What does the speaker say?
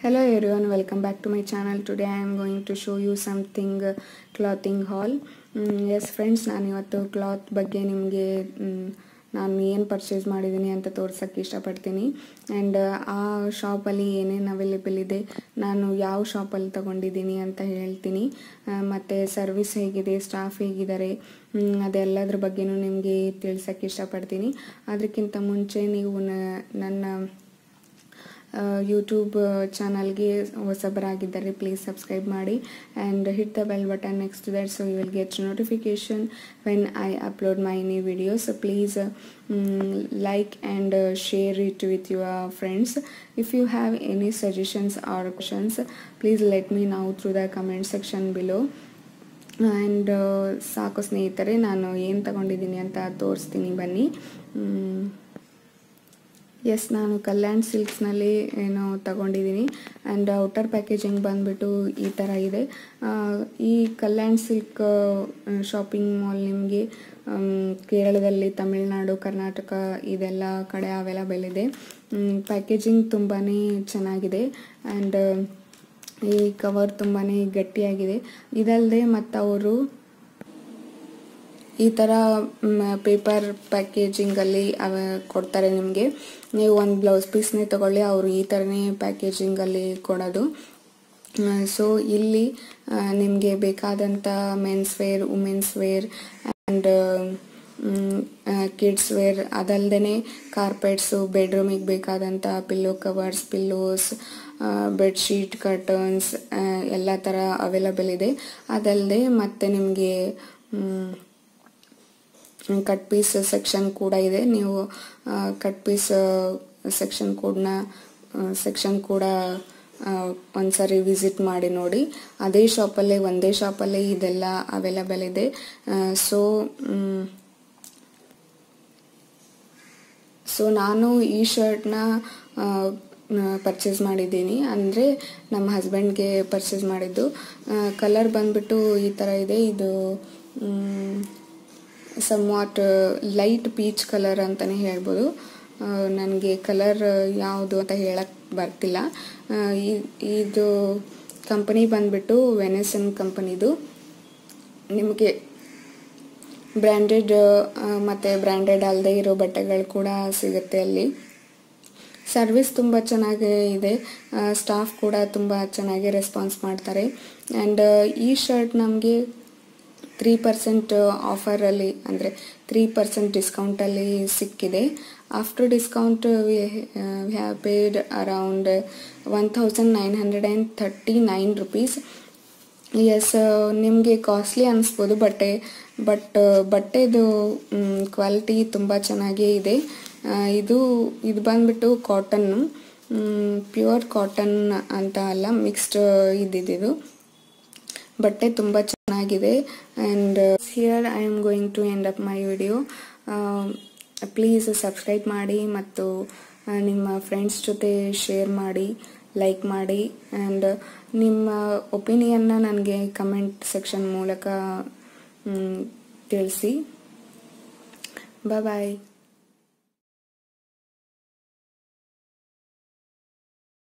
Hello everyone, welcome back to my channel. Today I am going to show you something uh, clothing haul. Yes friends ನಾನು ಇವತ್ತು cloth ಬಗ್ಗೆ ನಿಮಗೆ ನಾನು ಏನು purchase ಮಾಡಿದ್ದೀನಿ ಅಂತ ತೋರ್ಸೋಕ್ಕೆ ಇಷ್ಟಪಡ್ತೀನಿ ಆ್ಯಂಡ್ ಆ ಶಾಪಲ್ಲಿ ಏನೇನು ಅವೈಲೇಬಲ್ ಇದೆ ನಾನು ಯಾವ ಶಾಪಲ್ಲಿ ತಗೊಂಡಿದ್ದೀನಿ ಅಂತ ಹೇಳ್ತೀನಿ ಮತ್ತು ಸರ್ವಿಸ್ ಹೇಗಿದೆ ಸ್ಟಾಫ್ ಹೇಗಿದ್ದಾರೆ ಮ್, ಅದೆಲ್ಲದ್ರ ಬಗ್ಗೆನೂ ನಿಮಗೆ ತಿಳ್ಸೋಕ್ಕೆ ಇಷ್ಟಪಡ್ತೀನಿ ಅದಕ್ಕಿಂತ ಮುಂಚೆ ನೀವು ನ- ನನ್ನ ಯೂಟ್ಯೂಬ್ ಚಾನಲ್ಗೆ ಹೊಸಬರಾಗಿದ್ದರೆ ಪ್ಲೀಸ್ ಸಬ್ಸ್ಕ್ರೈಬ್ ಮಾಡಿ and hit the bell button next that so you will get notification when I upload my new videos please like and share it with your friends if you have any suggestions or questions please let me know through the comment section below and ಸಾಕು ಸ್ನೇಹಿತರೆ ನಾನು ಏನು ತಗೊಂಡಿದ್ದೀನಿ ಅಂತ ತೋರಿಸ್ತೀನಿ ಬನ್ನಿ ಮ್, S ನಾನು ಕಲ್ಯಾಣ್ ಸಿಲ್ಕ್ಸ್ನಲ್ಲಿ ಏನೋ ತಗೊಂಡಿದ್ದೀನಿ ಆ್ಯಂಡ್ ಔಟರ್ ಪ್ಯಾಕೇಜಿಂಗ್ ಬಂದುಬಿಟ್ಟು ಈ ಥರ ಇದೆ ಆ, ಈ ಕಲ್ಯಾಣ್ ಸಿಲ್ಕ್ ಶಾಪಿಂಗ್ ಮಾಲ್ ನಿಮಗೆ ಕೇರಳದಲ್ಲಿ ತಮಿಳುನಾಡು ಕರ್ನಾಟಕ ಇದೆಲ್ಲ ಕಡೆ ಅವೈಲಬಲ್ ಇದೆ ಪ್ಯಾಕೇಜಿಂಗ್ ತುಂಬಾ ಚೆನ್ನಾಗಿದೆ ಆ್ಯಂಡ್ ಈ ಕವರ್ ತುಂಬಾ ಗಟ್ಟಿಯಾಗಿದೆ ಇದಲ್ಲದೆ ಮತ್ತು ಅವರು ಈ ಥರ ಪೇಪರ್ ಪ್ಯಾಕೇಜಿಂಗಲ್ಲಿ ಅವ ಕೊಡ್ತಾರೆ ನಿಮಗೆ ನೀವು ಒಂದು ಬ್ಲೌಸ್ ಪೀಸ್ನೇ ತಗೊಳ್ಳಿ ಅವರು ಈ ಥರನೇ ಪ್ಯಾಕೇಜಿಂಗಲ್ಲಿ ಕೊಡೋದು ಸೊ ಇಲ್ಲಿ ನಿಮಗೆ ಬೇಕಾದಂಥ men's wear women's wear and kids wear ಅದಲ್ಲದೆ ಕಾರ್ಪೆಟ್ಸು ಬೆಡ್ರೂಮಿಗೆ ಬೇಕಾದಂಥ pillow covers pillows bedsheet curtains ಎಲ್ಲ ಥರ ಅವೈಲಬಲ್ ಇದೆ ಅದಲ್ಲದೆ ಮತ್ತೆ ನಿಮಗೆ ಕಟ್ ಪೀಸ್ ಸೆಕ್ಷನ್ ಕೂಡ ಇದೆ ನೀವು ಕಟ್ ಪೀಸ್ ಸೆಕ್ಷನ್ ಕೂಡ ಸೆಕ್ಷನ್ ಕೂಡ ಆ, ಒಂದ್ಸರಿ ವಿಸಿಟ್ ಮಾಡಿ ನೋಡಿ ಅದೇ ಶಾಪಲ್ಲೇ ಒಂದೇ ಶಾಪಲ್ಲೇ ಇದೆಲ್ಲ ಅವೈಲಬಲ್ ಇದೆ ಸೊ ಸೊ ನಾನು ಈ ಶರ್ಟ್ನ ಪರ್ಚೇಸ್ ಮಾಡಿದ್ದೀನಿ ಅಂದರೆ ನಮ್ಮ ಹಸ್ಬೆಂಡ್ಗೆ ಪರ್ಚೇಸ್ ಮಾಡಿದ್ದು ಕಲರ್ ಬಂದ್ಬಿಟ್ಟು ಈ ಥರ ಇದೆ ಇದು ಸಮ್ವಾಟ್ ಲೈಟ್ ಪೀಚ್ ಕಲರ್ ಅಂತಲೇ ಹೇಳ್ಬೋದು ನನಗೆ ಕಲರ್ ಯಾವುದು ಅಂತ ಹೇಳಕ್ಕೆ ಬರ್ತಿಲ್ಲ ಆ, ಈ- ಇದು ಕಂಪನಿ ಬಂದ್ಬಿಟ್ಟು ವೆನೆಸನ್ ಕಂಪನಿದು ನಿಮಗೆ ಬ್ರ್ಯಾಂಡೆಡ್ ಮತ್ತು ಬ್ರ್ಯಾಂಡೆಡ್ ಅಲ್ಲದೆ ಇರೋ ಬಟ್ಟೆಗಳು ಕೂಡ ಸಿಗುತ್ತೆ ಅಲ್ಲಿ ಸರ್ವಿಸ್ ತುಂಬ ಚೆನ್ನಾಗಿ ಇದೆ ಸ್ಟಾಫ್ ಕೂಡ ತುಂಬ ಚೆನ್ನಾಗಿ ರೆಸ್ಪಾನ್ಸ್ ಮಾಡ್ತಾರೆ ಆ್ಯಂಡ್ ಈ ಶರ್ಟ್ ನಮಗೆ ತ್ರೀ ಪರ್ಸೆಂಟ್ ಆಫರಲ್ಲಿ ಅಂದರೆ ತ್ರೀ ಪರ್ಸೆಂಟ್ ಡಿಸ್ಕೌಂಟಲ್ಲಿ ಸಿಕ್ಕಿದೆ after discount we have paid around one thousand nine hundred and thirty nine rupees yes ನಿಮಗೆ ಕಾಸ್ಟ್ಲಿ ಅನಿಸ್ಬೋದು ಬಟ್ಟೆ ಬಟ್ ಬಟ್ಟೆದು ಕ್ವಾಲಿಟಿ ತುಂಬ ಚೆನ್ನಾಗೇ ಇದೆ ಆ, ಇದು ಇದು ಬಂದ್ಬಿಟ್ಟು ಕಾಟನ್ನು ಪ್ಯೂರ್ ಕಾಟನ್ ಅಂತ ಅಲ್ಲ ಮಿಕ್ಸ್ಡ್ ಇದ್ದಿದ್ದು ಬಟ್ಟೆ ತುಂಬ ಚೆನ್ನಾಗಿದೆ and here I am going to end up my video please subscribe ಮಾಡಿ ಮತ್ತು ಆ, ನಿಮ್ಮ ಫ್ರೆಂಡ್ಸ್ ಜೊತೆ ಶೇರ್ ಮಾಡಿ ಲೈಕ್ ಮಾಡಿ ಆ್ಯಂಡ್ ನಿಮ್ಮ ಒಪಿನಿಯನ್ನ ನನಗೆ ಕಮೆಂಟ್ ಸೆಕ್ಷನ್ ಮೂಲಕ ಮ್, ತಿಳಿಸಿ ಬಾಯ್